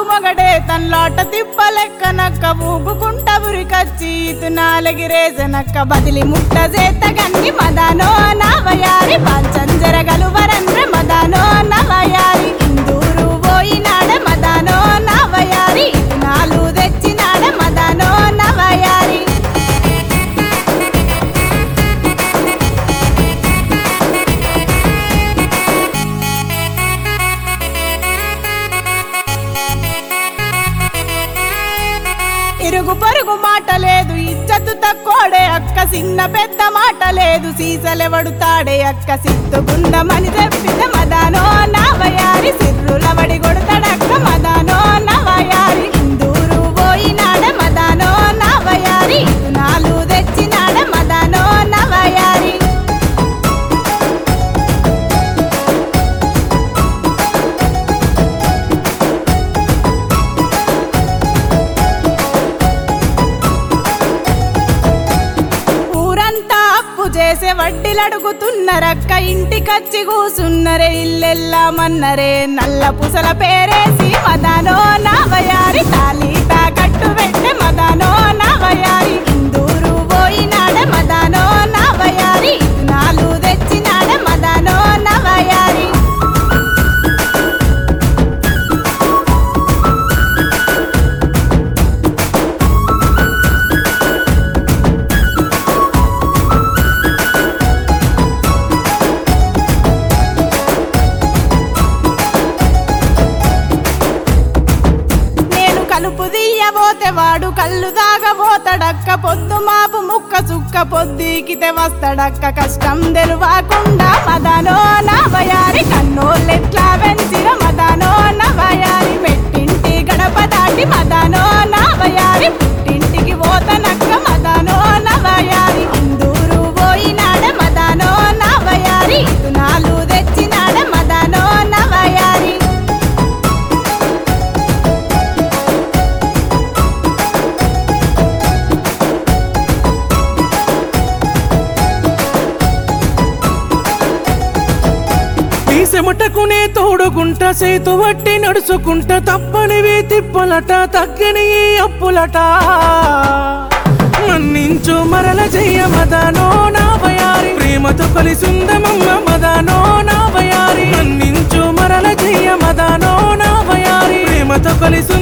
మొగడే తన్లాట తిప్పలెక్క నక్క ఊపుకుంట ఉరికచ్చి ఇతు నాలగిరేజనక్క బదిలి ముట్ట చేత గన్ని మదానో నవయారి పాంచంజర గలువరంద్ర మదానో నవయారి ఇందూరు పోయినాడ మదానో నవయారి ఇతు నాలు తెచ్చినాడ మదానో నవయారి ఇరుగు పొరుగు మాట లేదు ఇజ్జతు తక్కువడే అక్క చిన్న పెద్ద మాట లేదు సీసలెవడుతాడే అక్క సిత్తుకుందమని చెప్పిన మదానో నవయారి సిర్రులవడి కొడతాడక్క మదానో నవయారి ఇందూరు పోయినాడ మదానో నవయారి నాలు తెచ్చినాడ మదానో నవయారి ఊరంతా అప్పు చేసే వడ్డీలడుగుతున్నారక్క ఇంటికచ్చి కూసున్నరే ఇల్లెల్లామన్నరే నల్ల పుసల పేరేసి మదానో నవయారి తాలీత కట్టు పెట్టే మదానో నవయారి ఇందూరు పోయినాడ మదానో నవయారి నాలు తెచ్చినాడ మదానో నవయారి నేను కలుపు తీయబోతే వాడు కళ్ళు దాగబోతాడక్క పొద్దు మాపు ముక్క చుక్క పొద్దుకితే వస్తాడక్క కష్టం తెలవకుండా మదనో నవయారి కన్నోళ్ళెట్లా వెంచిన మదనో నవయారి పెట్టింటి గడప దాటి మదనో నవయారి పుట్టింటికి పోతనక్క మదనో నవయారి ఇందూరు పోయినాడ మదనో నవయారి నాలు తెచ్చినాడ మదనో నవయారి ఈ చెమటకునే తోడుకుంట సేతు వట్టి నడుచుకుంట తప్పనివి తిప్పులట తగ్గని ఈ అప్పులట మన్నించు మరల చెయ్య మదనో నా వయారి ప్రేమతో కలిసిందమమ్మ మదనో నా వయారి మన్నించు మరల చెయ్య మదనో నా వయారి ప్రేమతో కలిసి